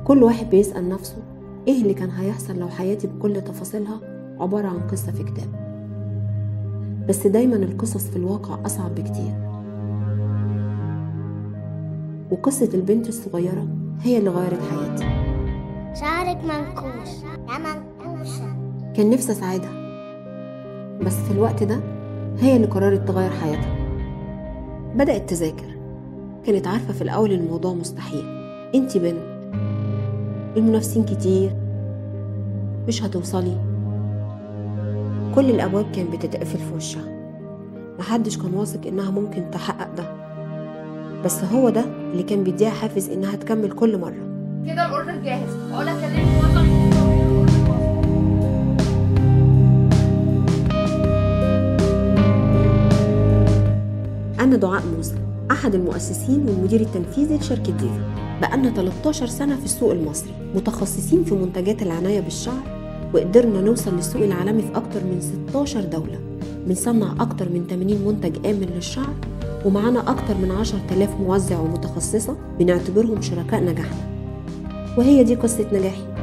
كل واحد بيسأل نفسه إيه اللي كان هيحصل لو حياتي بكل تفاصيلها عبارة عن قصة في كتاب بس دايما القصص في الواقع أصعب بكتير وقصة البنت الصغيرة هي اللي غيرت حياتي شعرك منكوش يا منكوشة كان نفسي أساعدها بس في الوقت ده هي اللي قررت تغير حياتها بدأت تذاكر كانت عارفة في الأول الموضوع مستحيل انتي بنت المنافسين كتير مش هتوصلي كل الأبواب كانت بتتقفل في وشها محدش كان واثق إنها ممكن تحقق ده بس هو ده اللي كان بيديها حافز إنها تكمل كل مرة كده الاوردر جاهز اقول اكلم الموظف أنا دعاء موسى أحد المؤسسين والمدير التنفيذي لشركة ديفا بقالنا 13 سنة في السوق المصري متخصصين في منتجات العناية بالشعر وقدرنا نوصل للسوق العالمي في أكتر من 16 دولة بنصنع أكتر من 80 منتج آمن للشعر ومعانا أكتر من 10000 موزع ومتخصصة بنعتبرهم شركاء نجاحنا وهي دي قصة نجاحي